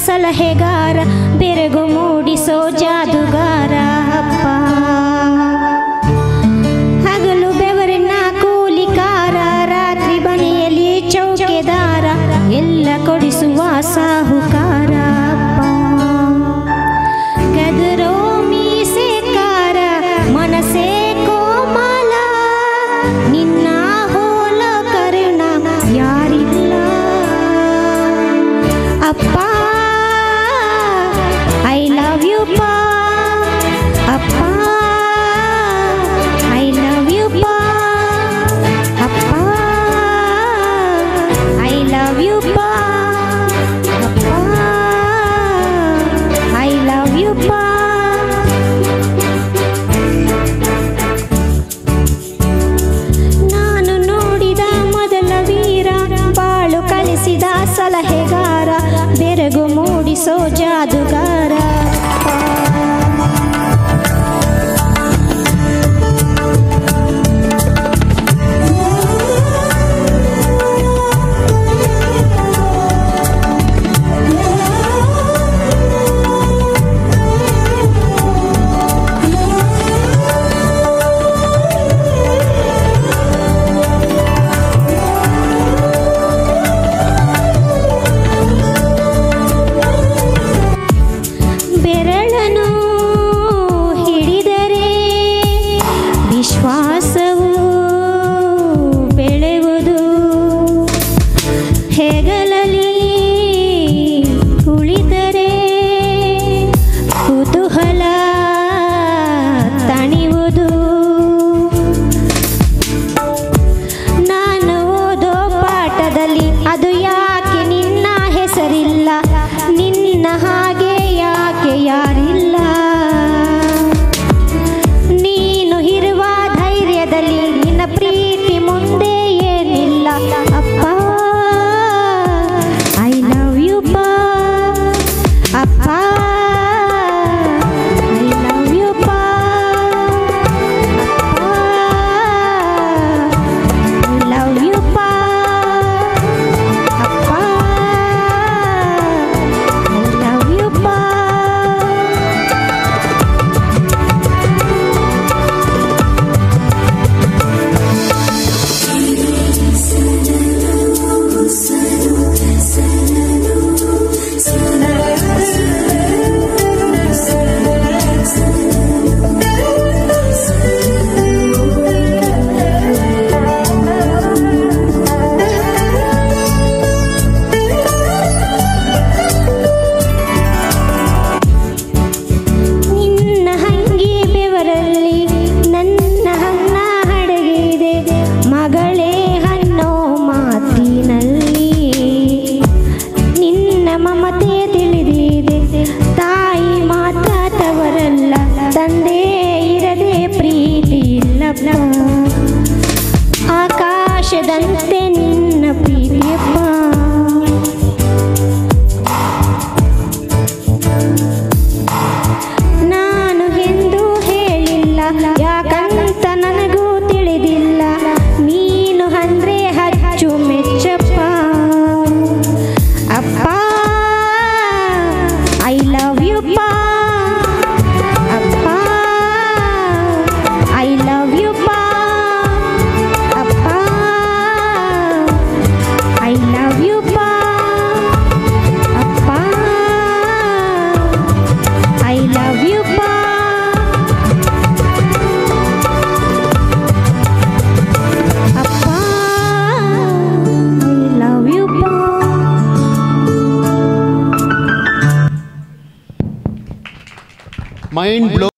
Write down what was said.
ಸಲಹೆಗಾರ ಬೆರಗು ಮೂಡಿಸೋ ಜಾದುಗಾರ ಅಪ್ಪ ಹಗಲು ಬೆವರಿನ ಕೂಲಿಕಾರ ರಾತ್ರಿ ಮನೆಯಲ್ಲಿ ಚೌಕೆದಾರ ಎಲ್ಲ ಕೊಡಿಸುವ ಸಾಹುಕಾರ ಅಪ್ಪ ಗದರೋ ಮೀಸೆಕಾರ ಮನಸೇ ಕೋಮಲ ನಿನ್ನ ಹೋಲ ಕರುಣ ಯಾರಿಲ್ಲ ಅಪ್ಪ ಐ ಲವ್ ಯು ಪಾ ಅಪ್ಪ ಐ ಲವ್ ಯು ಪಾ ಅಪ್ಪ ಐ ಲವ್ ಯು ಪಾ ಅಪ್ಪ ಐ ಲವ್ ಯು ಪಾ ನಾನು ನೋಡಿದ ಮೊದಲ ವೀರ ಬಾಳು ಕಲಿಸಿದ ಸಲಹೆಗಾರ ಬೆರಗು ಮೂಡಿಸೋ ಜಾದುಗಾರ ಬೆರಳನು ಹಿಡಿದರೆ ವಿಶ್ವಾಸವು ಬೆಳೆಯುವುದು ಹೆಗಲಲ್ಲಿ ಕುಳಿತರೆ ಕುತೂಹಲ ತಣಿಯುವುದು ನಾನು ಓದೋ ಪಾಠದಲ್ಲಿ ಅದು ಯಾಕೆ ನಿನ್ನ ಹೆಸರಿಲ್ಲ ನಿನ್ನ ಹಾಗೆ ಯಾಕೆ ಯಾರಿಲ್ಲ ನೀನು ಇರುವ ಧೈರ್ಯದಲ್ಲಿ ನಿನ್ನ ಪ್ರೀತಿ ಮುಂದೆ ಏನಿಲ್ಲ ಅಪ್ಪ ಐ ಲವ್ ಯು ಪಾ ಅಪ್ಪ ಐ ಲವ್ ಯು ಪಾ I love you, Pa. Appa. I love you, Pa. ನಿನ್ನ ಹಂಗಿ ಬೆವರಲ್ಲಿ ನನ್ನ ಹನ್ನ ಹಡಗಿದೆ ಮಗಳೇ ಹನ್ನೋ ಮಾತಿನಲ್ಲಿ ನಿನ್ನ ಮಮತೆ ತಿಳಿದಿದೆ ತಾಯಿ ಮಾತ್ರ ತವರಲ್ಲ ತಂದೆ ಇರದೆ ಪ್ರೀತಿ ಇಲ್ಲಪ್ಪ ಆಕಾಶದಂತೆ ನಿನ್ನ ಪ್ರೀತಿಯಪ್ಪ ನಾನು ಎಂದು ಹೇಳಿಲ್ಲ ಯಾಕಂತ ನನಗೂ ತಿಳಿದಿಲ್ಲ ನೀನು ಅಂದ್ರೆ ಹಚ್ಚು ಮೆಚ್ಚಪ್ಪ ಅಪ್ಪ ಐ ಲವ್ ಯು ಪಾ ಅಪ್ಪ ಐ ಲವ್ ಯು ಪಾ ಅಪ್ಪ ಐ ಲವ್ ಯು ಪಾ ಅಪ್ಪ I love you, Pa. Appa, I love you, Pa. Mind blow